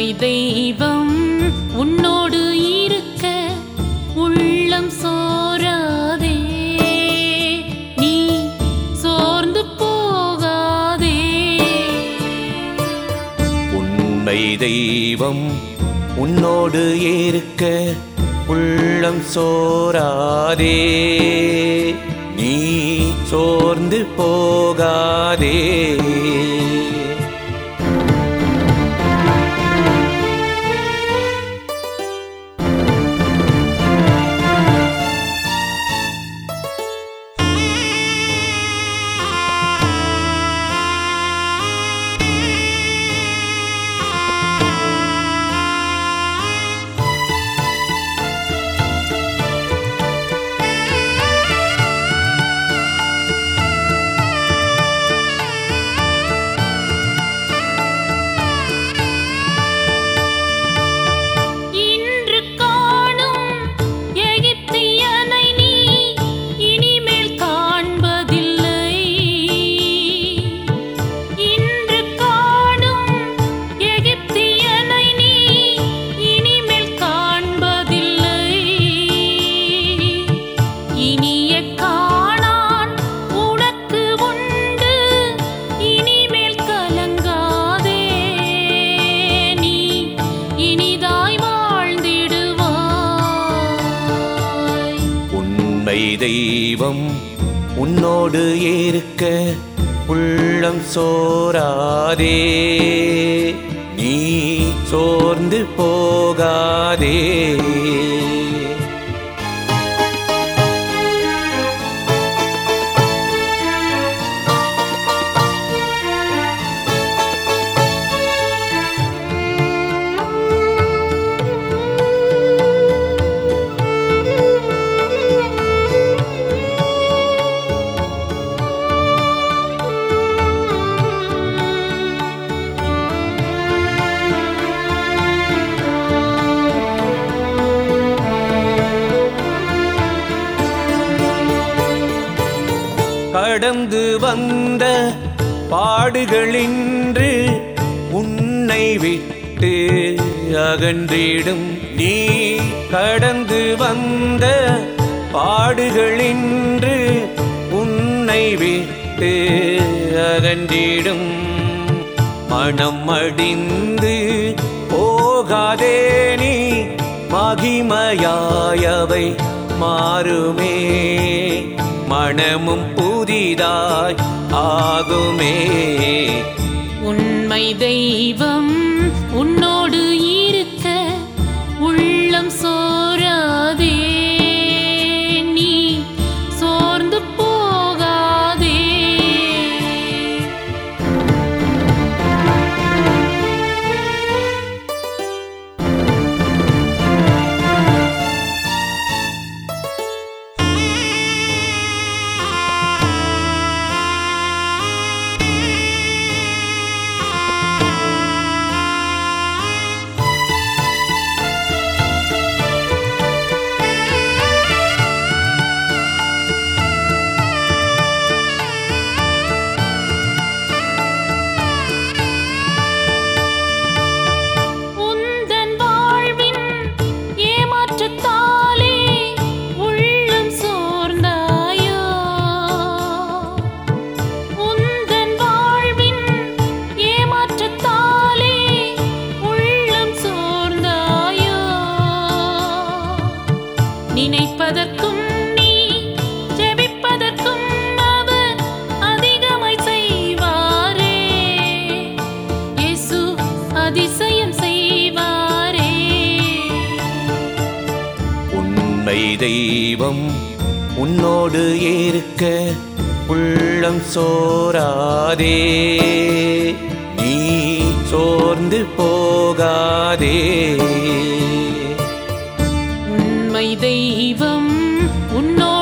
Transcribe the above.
உண்மை தெய்வம் உன்னோடு இருக்க உள்ளம் சோராதே நீ சோர்ந்து போகாதே உண்மை தெய்வம் உன்னோடு இருக்க உள்ளம் சோராதே நீ சோர்ந்து போகாதே இன்று காணும் எகிப்தியனை நீ இனிமேல் காண்பதில்லை இன்று காணும் எகிப்தியனை நீ இனிமேல் காண்பதில்லை இனிய காணான் உனக்கு உண்டு இனிமேல் கலங்காதே நீ இனிதாய் வாழ்ந்திடுவாய் உண்மை தெய்வம் உன்னோடு இருக்க உள்ளம் சோராதே நீ சோர்ந்து போகாதே கடந்து வந்த பாடுகளின்று உன்னை விட்டு அகன்றிடும் நீ கடந்து வந்த பாடுகளின்று உன்னை விட்டு அகன்றிடும் மனம் அடிந்து போகாதே நீ மகிமையாயவை மாறுமே மனமும் புதிதாய் ஆகுமே உண்மை தெய்வம் உன்னோடு இருக்க உள்ளம் சோராதே நீ சோர்ந்து போகாதே உந்தன் வாழ்வின் ஏமாற்றத்தாலே உள்ளம் சோர்ந்தாயோ உந்தன் வாழ்வின் ஏமாற்றத்தாலே உள்ளம் சோர்ந்தாயோ நினைப்பதற்கும் நீ ஜெபிப்பதற்கும் அவர் அதிகமாய் செய்வாரே இயேசு அதிசயம் செய்வாரே உண்மை தெய்வம் உன்னோடு இருக்க உள்ளம் சோராதே நீ சோர்ந்து போகாதே உண்மை தெய்வம் உன்னோடு